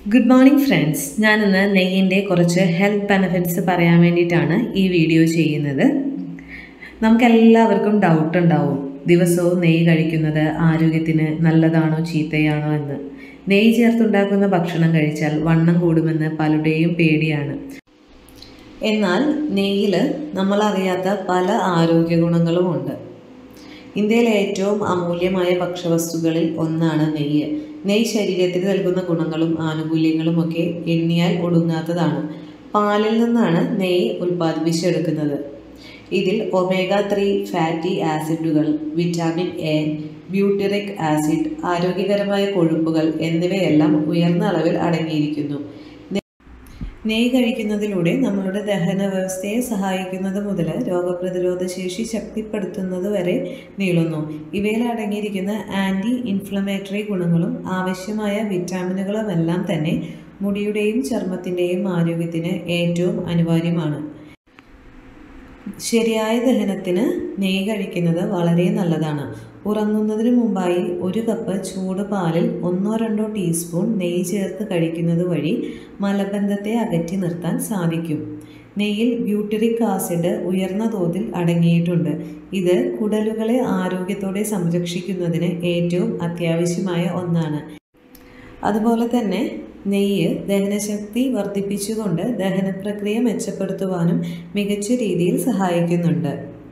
good morning friends ഞാനിന്ന് നെയ്യിൻ്റെ കുറച്ച് health benefits പറയാൻ വേണ്ടിയിട്ടാണ് ഈ വീഡിയോ ചെയ്യുന്നത് നമുക്കെല്ലാവർക്കും ഡൗട്ട് ഉണ്ടാവും ദിവസവും നെയ്യ് കഴിക്കുന്നത് ആരോഗ്യത്തിന് നല്ലതാണോ ചീത്തയാണോ എന്ന് നെയ്യ് ചേർത്തുണ്ടാക്കുന്ന ഭക്ഷണം കഴിച്ചാൽ വണ്ണം കൂടുമെന്ന് പലരുടെയും പേടിയാണ് എന്നാൽ നെയ്യിൽ നമ്മളറിയാത്ത പല ആരോഗ്യ ഗുണങ്ങളുമുണ്ട് ഇന്ത്യയിലെ ഏറ്റവും അമൂല്യമായ ഭക്ഷ്യവസ്തുക്കളിൽ ഒന്നാണ് നെയ്യ് നെയ്യ് ശരീരത്തിന് നൽകുന്ന ഗുണങ്ങളും ആനുകൂല്യങ്ങളും ഒക്കെ എണ്ണിയാൽ ഒടുങ്ങാത്തതാണ് പാലിൽ നിന്നാണ് നെയ്യ് ഉൽപ്പാദിപ്പിച്ചെടുക്കുന്നത് ഇതിൽ ഒമേഗ ത്രീ ഫാറ്റി ആസിഡുകൾ വിറ്റാമിൻ എ ബ്യൂട്ടിറിക് ആസിഡ് ആരോഗ്യകരമായ കൊഴുപ്പുകൾ എന്നിവയെല്ലാം ഉയർന്ന അളവിൽ അടങ്ങിയിരിക്കുന്നു നെയ്യ് കഴിക്കുന്നതിലൂടെ നമ്മളുടെ ദഹന വ്യവസ്ഥയെ സഹായിക്കുന്നത് മുതൽ രോഗപ്രതിരോധ ശേഷി ശക്തിപ്പെടുത്തുന്നത് വരെ നീളുന്നു ഇവയിൽ അടങ്ങിയിരിക്കുന്ന ആൻറ്റി ഇൻഫ്ലമേറ്ററി ഗുണങ്ങളും ആവശ്യമായ വിറ്റാമിനുകളുമെല്ലാം തന്നെ മുടിയുടെയും ചർമ്മത്തിൻ്റെയും ആരോഗ്യത്തിന് ഏറ്റവും അനിവാര്യമാണ് ശരിയായ ദഹനത്തിന് നെയ്യ് കഴിക്കുന്നത് വളരെ നല്ലതാണ് ഉറങ്ങുന്നതിന് മുമ്പായി ഒരു കപ്പ് ചൂട് പാലിൽ ഒന്നോ രണ്ടോ ടീസ്പൂൺ നെയ്യ് ചേർത്ത് കഴിക്കുന്നത് വഴി മലബന്ധത്തെ അകറ്റി നിർത്താൻ സാധിക്കും നെയ്യിൽ ബ്യൂട്ടറിക് ആസിഡ് ഉയർന്ന തോതിൽ അടങ്ങിയിട്ടുണ്ട് ഇത് കുടലുകളെ ആരോഗ്യത്തോടെ സംരക്ഷിക്കുന്നതിന് ഏറ്റവും അത്യാവശ്യമായ ഒന്നാണ് അതുപോലെ തന്നെ നെയ്യ് ദഹനശക്തി വർദ്ധിപ്പിച്ചുകൊണ്ട് ദഹന പ്രക്രിയ മെച്ചപ്പെടുത്തുവാനും മികച്ച രീതിയിൽ സഹായിക്കുന്നുണ്ട്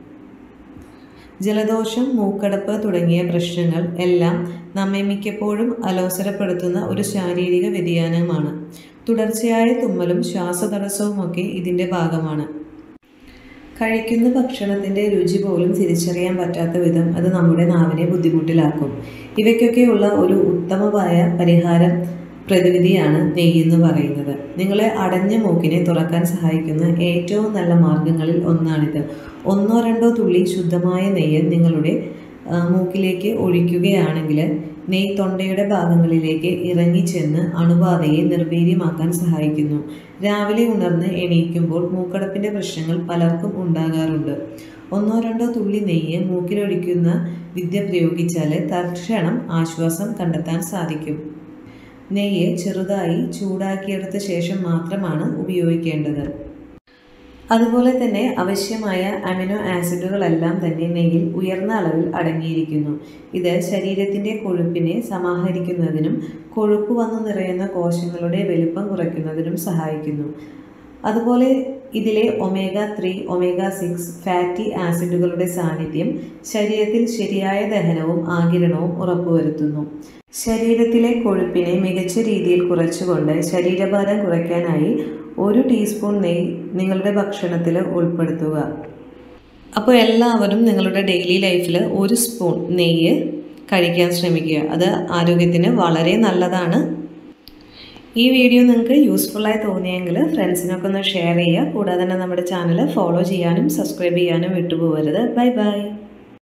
ജലദോഷം മൂക്കടപ്പ് തുടങ്ങിയ പ്രശ്നങ്ങൾ എല്ലാം നമ്മെ മിക്കപ്പോഴും അലോസരപ്പെടുത്തുന്ന ഒരു ശാരീരിക വ്യതിയാനമാണ് തുടർച്ചയായ തുമ്മലും ശ്വാസതടസ്സവുമൊക്കെ ഇതിൻ്റെ ഭാഗമാണ് കഴിക്കുന്ന ഭക്ഷണത്തിൻ്റെ രുചി പോലും തിരിച്ചറിയാൻ പറ്റാത്ത വിധം അത് നമ്മുടെ നാവിനെ ബുദ്ധിമുട്ടിലാക്കും ഇവയ്ക്കൊക്കെയുള്ള ഒരു ഉത്തമമായ പരിഹാരം പ്രതിവിധിയാണ് നെയ്യ് എന്ന് പറയുന്നത് നിങ്ങളെ അടഞ്ഞ മൂക്കിനെ തുറക്കാൻ സഹായിക്കുന്ന ഏറ്റവും നല്ല മാർഗങ്ങളിൽ ഒന്നാണിത് ഒന്നോ രണ്ടോ തുള്ളി ശുദ്ധമായ നെയ്യ് നിങ്ങളുടെ മൂക്കിലേക്ക് ഒഴിക്കുകയാണെങ്കിൽ നെയ്യ് തൊണ്ടയുടെ ഭാഗങ്ങളിലേക്ക് ഇറങ്ങിച്ചെന്ന് അണുബാധയെ നിർവീര്യമാക്കാൻ സഹായിക്കുന്നു രാവിലെ ഉണർന്ന് എണീക്കുമ്പോൾ മൂക്കടപ്പിൻ്റെ പ്രശ്നങ്ങൾ പലർക്കും ഉണ്ടാകാറുണ്ട് ഒന്നോ രണ്ടോ തുള്ളി നെയ്യ് മൂക്കിലൊഴിക്കുന്ന വിദ്യ പ്രയോഗിച്ചാൽ തൽക്ഷണം ആശ്വാസം കണ്ടെത്താൻ സാധിക്കും നെയ്യ് ചെറുതായി ചൂടാക്കിയെടുത്ത ശേഷം മാത്രമാണ് ഉപയോഗിക്കേണ്ടത് അതുപോലെ തന്നെ ആവശ്യമായ അമിനോ ആസിഡുകളെല്ലാം തന്നെ നെയ്യിൽ ഉയർന്ന അളവിൽ അടങ്ങിയിരിക്കുന്നു ഇത് ശരീരത്തിൻ്റെ കൊഴുപ്പിനെ സമാഹരിക്കുന്നതിനും കൊഴുപ്പ് വന്നു നിറയുന്ന കോശങ്ങളുടെ വലുപ്പം കുറയ്ക്കുന്നതിനും സഹായിക്കുന്നു അതുപോലെ ഇതിലെ omega three omega six fatty ആസിഡുകളുടെ സാന്നിധ്യം ശരീരത്തിൽ ശരിയായ ദഹനവും ആകിരണവും ഉറപ്പുവരുത്തുന്നു ശരീരത്തിലെ കൊഴുപ്പിനെ മികച്ച രീതിയിൽ കുറച്ചുകൊണ്ട് ശരീരഭാരം കുറയ്ക്കാനായി ഒരു ടീസ്പൂൺ നെയ്യ് നിങ്ങളുടെ ഭക്ഷണത്തിൽ ഉൾപ്പെടുത്തുക അപ്പോൾ എല്ലാവരും നിങ്ങളുടെ ഡെയിലി ലൈഫിൽ ഒരു സ്പൂൺ നെയ്യ് കഴിക്കാൻ ശ്രമിക്കുക അത് ആരോഗ്യത്തിന് വളരെ നല്ലതാണ് ഈ വീഡിയോ നിങ്ങൾക്ക് യൂസ്ഫുള്ളായി തോന്നിയെങ്കിൽ ഫ്രണ്ട്സിനൊക്കെ ഒന്ന് ഷെയർ ചെയ്യുക കൂടാതെ തന്നെ നമ്മുടെ ചാനൽ ഫോളോ ചെയ്യാനും സബ്സ്ക്രൈബ് ചെയ്യാനും വിട്ടുപോകരുത് ബൈ ബൈ